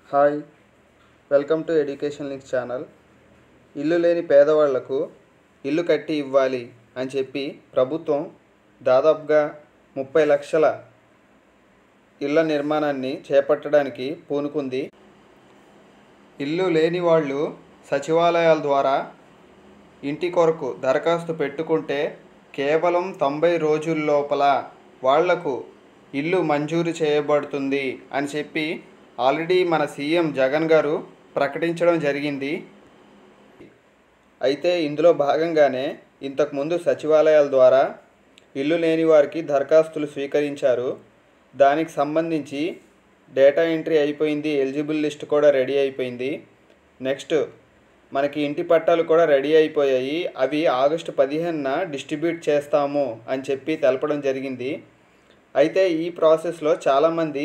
hi welcome to education link channel ఇల్లు లేని పేదవాళ్లకు ఇల్లు కట్టి ఇవ్వాలి అని చెప్పి ప్రభుత్వం దాదాపుగా ముప్పై లక్షల ఇళ్ల నిర్మాణాన్ని చేపట్టడానికి పూనుకుంది ఇల్లు లేని వాళ్ళు సచివాలయాల ద్వారా ఇంటి కొరకు దరఖాస్తు పెట్టుకుంటే కేవలం తొంభై రోజుల లోపల వాళ్లకు ఇల్లు మంజూరు చేయబడుతుంది అని చెప్పి ఆల్రెడీ మన సీఎం జగన్ గారు ప్రకటించడం జరిగింది అయితే ఇందులో భాగంగానే ఇంతకుముందు సచివాలయాల ద్వారా ఇల్లు లేని వారికి దరఖాస్తులు స్వీకరించారు దానికి సంబంధించి డేటా ఎంట్రీ అయిపోయింది ఎలిజిబుల్ లిస్ట్ కూడా రెడీ అయిపోయింది నెక్స్ట్ మనకి ఇంటి పట్టాలు కూడా రెడీ అయిపోయాయి అవి ఆగస్టు పదిహేనున డిస్ట్రిబ్యూట్ చేస్తాము అని చెప్పి తెలపడం జరిగింది అయితే ఈ ప్రాసెస్లో చాలామంది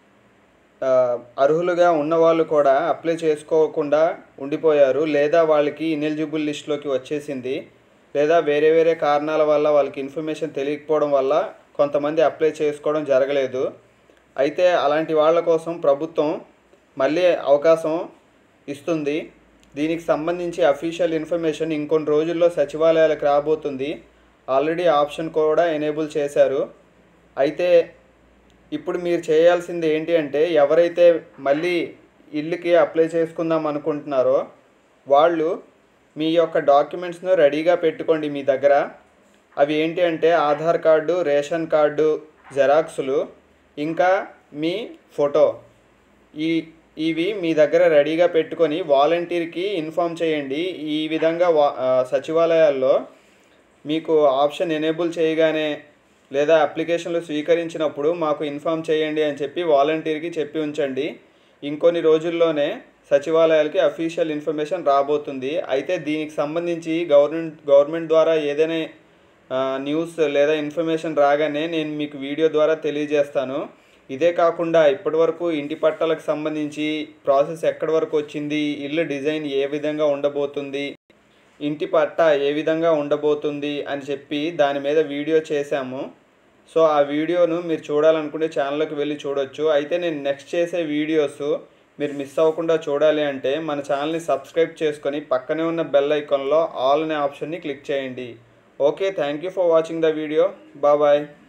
ఆ, అర్హులుగా ఉన్నవాళ్ళు కూడా అప్లై చేసుకోకుండా ఉండిపోయారు లేదా వాళ్ళకి ఇనెలిజిబుల్ లిస్ట్లోకి వచ్చేసింది లేదా వేరే వేరే కారణాల వల్ల వాళ్ళకి ఇన్ఫర్మేషన్ తెలియకపోవడం వల్ల కొంతమంది అప్లై చేసుకోవడం జరగలేదు అయితే అలాంటి వాళ్ళ కోసం ప్రభుత్వం మళ్ళీ అవకాశం ఇస్తుంది దీనికి సంబంధించి అఫీషియల్ ఇన్ఫర్మేషన్ ఇంకొన్ని రోజుల్లో సచివాలయాలకు రాబోతుంది ఆల్రెడీ ఆప్షన్ కూడా ఎనేబుల్ చేశారు అయితే ఇప్పుడు మీరు చేయాల్సింది ఏంటి అంటే ఎవరైతే మళ్ళీ ఇల్లుకి అప్లై చేసుకుందాం అనుకుంటున్నారో వాళ్ళు మీ యొక్క డాక్యుమెంట్స్ను రెడీగా పెట్టుకోండి మీ దగ్గర అవి ఏంటి అంటే ఆధార్ కార్డు రేషన్ కార్డు జెరాక్సులు ఇంకా మీ ఫోటో ఈ ఇవి మీ దగ్గర రెడీగా పెట్టుకొని వాలంటీర్కి ఇన్ఫామ్ చేయండి ఈ విధంగా వా ఆ, సచివాలయాల్లో మీకు ఆప్షన్ ఎనేబుల్ చేయగానే లేదా అప్లికేషన్లు స్వీకరించినప్పుడు మాకు ఇన్ఫామ్ చేయండి అని చెప్పి వాలంటీర్కి చెప్పి ఉంచండి ఇంకొన్ని రోజుల్లోనే సచివాలయాలకి అఫీషియల్ ఇన్ఫర్మేషన్ రాబోతుంది అయితే దీనికి సంబంధించి గవర్నమెంట్ గవర్నమెంట్ ద్వారా ఏదైనా ఆ, న్యూస్ లేదా ఇన్ఫర్మేషన్ రాగానే నేను మీకు వీడియో ద్వారా తెలియజేస్తాను ఇదే కాకుండా ఇప్పటివరకు ఇంటి పట్టాలకు సంబంధించి ప్రాసెస్ ఎక్కడి వరకు వచ్చింది ఇల్లు డిజైన్ ఏ విధంగా ఉండబోతుంది ఇంటి పట్ట ఏ విధంగా ఉండబోతుంది అని చెప్పి దాని మీద వీడియో చేశాము సో ఆ వీడియోను మీరు చూడాలనుకుంటే ఛానల్లోకి వెళ్ళి చూడొచ్చు అయితే నేను నెక్స్ట్ చేసే వీడియోస్ మీరు మిస్ అవ్వకుండా చూడాలి అంటే మన ఛానల్ని సబ్స్క్రైబ్ చేసుకొని పక్కనే ఉన్న బెల్ ఐకాన్లో ఆల్ అనే ఆప్షన్ని క్లిక్ చేయండి okay thank you for watching the video bye